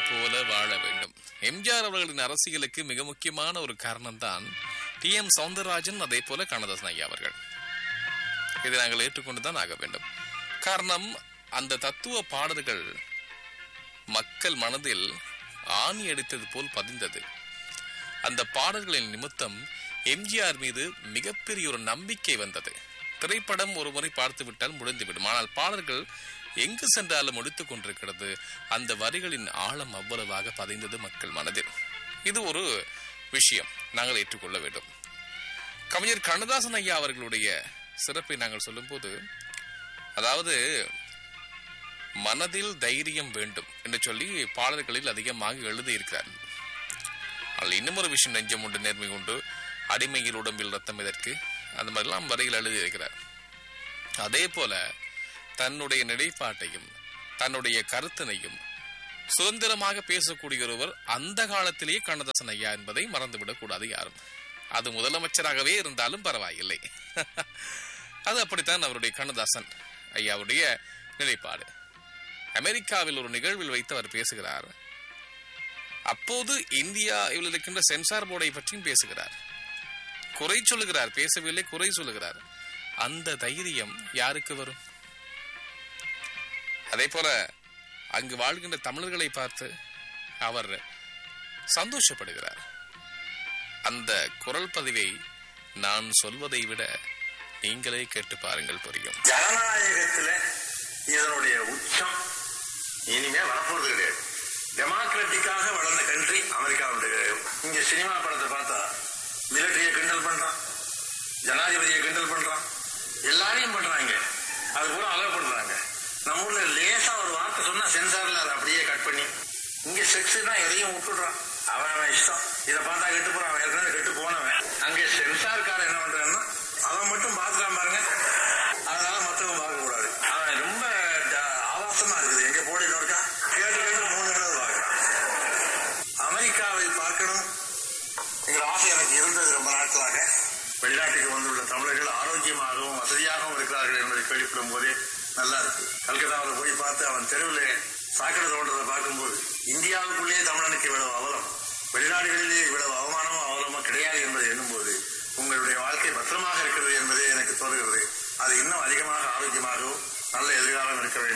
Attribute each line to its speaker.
Speaker 1: போல வாழ வேண்டும் எம்ஜிஆர் அவர்களின் அரசியலுக்கு மிக முக்கியமான ஒரு காரணம் தான் டி எம் சவுந்தரராஜன் அதே போல கண்ணதாசன் ஐயா அவர்கள் இதை நாங்கள் ஏற்றுக்கொண்டு தான் ஆக வேண்டும் காரணம் அந்த தத்துவ பாடல்கள் மக்கள் மனதில் ஆணி அடித்தது போல் பதிந்தது அந்த பாடல்களின் நிமித்தம் எம்ஜிஆர் மீது மிகப்பெரிய ஒரு நம்பிக்கை வந்தது திரைப்படம் ஒரு முறை பார்த்து விட்டால் முடிந்துவிடும் ஆனால் பாடல்கள் எங்கு சென்றாலும் முடித்துக் கொண்டிருக்கிறது அந்த வரிகளின் ஆழம் அவ்வளவாக பதிந்தது மக்கள் மனதில் இது ஒரு விஷயம் நாங்கள் ஏற்றுக்கொள்ள வேண்டும் கவிஞர் கண்ணதாசன் ஐயா அவர்களுடைய சிறப்பை நாங்கள் சொல்லும்போது அதாவது மனதில் தைரியம் வேண்டும் என்று சொல்லி பாடல்களில் அதிகமாக எழுதியிருக்கிறார் அதில் இன்னும் ஒரு விஷயம் நெஞ்சம் உண்டு நேர்மை உண்டு அடிமையில் உடம்பில் ரத்தம் இதற்கு அந்த மாதிரிலாம் வரிகள் எழுதியிருக்கிறார் அதே போல தன்னுடைய நிலைப்பாட்டையும் தன்னுடைய கருத்தினையும் சுதந்திரமாக பேசக்கூடிய ஒருவர் அந்த காலத்திலேயே கண்ணதாசன் ஐயா என்பதை மறந்துவிடக் கூடாது யாரும் அது முதலமைச்சராகவே இருந்தாலும் பரவாயில்லை அது அப்படித்தான் அவருடைய கண்ணதாசன் ஐயாவுடைய நிலைப்பாடு அமெரிக்காவில் ஒரு நிகழ்வில் வைத்து அவர் பேசுகிறார் அப்போது இந்தியாவில் இருக்கின்ற சென்சார் போர்டை பற்றியும் பேசுகிறார் குறை சொல்லுகிறார் பேசவில்லை குறை சொல்லுகிறார் அந்த தைரியம் யாருக்கு வரும் அதே போல அங்கு வாழ்கின்ற தமிழர்களை பார்த்து அவர் சந்தோஷப்படுகிறார் அந்த குரல் பதிவை நான் சொல்வதை விட நீங்களே கேட்டு பாருங்கள் புரியும்
Speaker 2: ஜனநாயகத்துல இதனுடைய உச்சம் இனிமே வரப்போறது கிடையாது டெமோக்ராட்டிக்காக வளர்ந்த கண்ட்ரி அமெரிக்காவுடைய இங்க சினிமா படத்தை பார்த்தா மிலிட்டரியை கிண்டல் பண்றான் ஜனாதிபதியை கிண்டல் பண்றான் எல்லாரையும் பண்றாங்க அது கூட அலோவ் பண்றாங்க நம்ம ஊர்ல லேசா ஒரு வார்த்தை சொன்னா சென்சார்ல அதை அப்படியே கட் பண்ணி இங்க செக்ஸ்னா எதையும் விட்டுடுறான் அவன் அவன் இஷ்டம் இதை பார்த்தா கெட்டு போறான் அவன் ஏற்கனவே கெட்டு போனவன் அங்க சென்சார்கார என்ன பண்றான்னா அவன் மட்டும் பாத்துக்கலாம் பாருங்க அதனால மத்தவங்க பார்க்க கூடாது அவன் ரொம்ப ட- ஆபாசமா இருக்குது எங்க போடி இருக்கா கேட்டு கேட்டு மூணு தடவை பார்க்கறான் அமெரிக்காவை பார்க்கணும் எங்கள் ஆசை எனக்கு இருந்தது ரொம்ப நாட்களாக வெளிநாட்டுக்கு வந்துள்ள தமிழர்கள் ஆரோக்கியமாகவும் வசதியாகவும் இருக்கிறார்கள் என்பதை கேள்விப்படும் போதே நல்லா இருக்கு கல்கத்தாவில் போய் பார்த்து அவன் தெருவில் சாக்கடை தோன்றதை பார்க்கும்போது இந்தியாவுக்குள்ளேயே தமிழனுக்கு இவ்வளவு அவலம் வெளிநாடுகளிலே இவ்வளவு அவமானமும் அவலமும் கிடையாது என்பதை எண்ணும்போது உங்களுடைய வாழ்க்கை பத்திரமாக இருக்கிறது என்பதே எனக்கு தோன்றுகிறது அது இன்னும் அதிகமாக ஆரோக்கியமாகவும் நல்ல எதிர்காலம் இருக்க வேண்டும்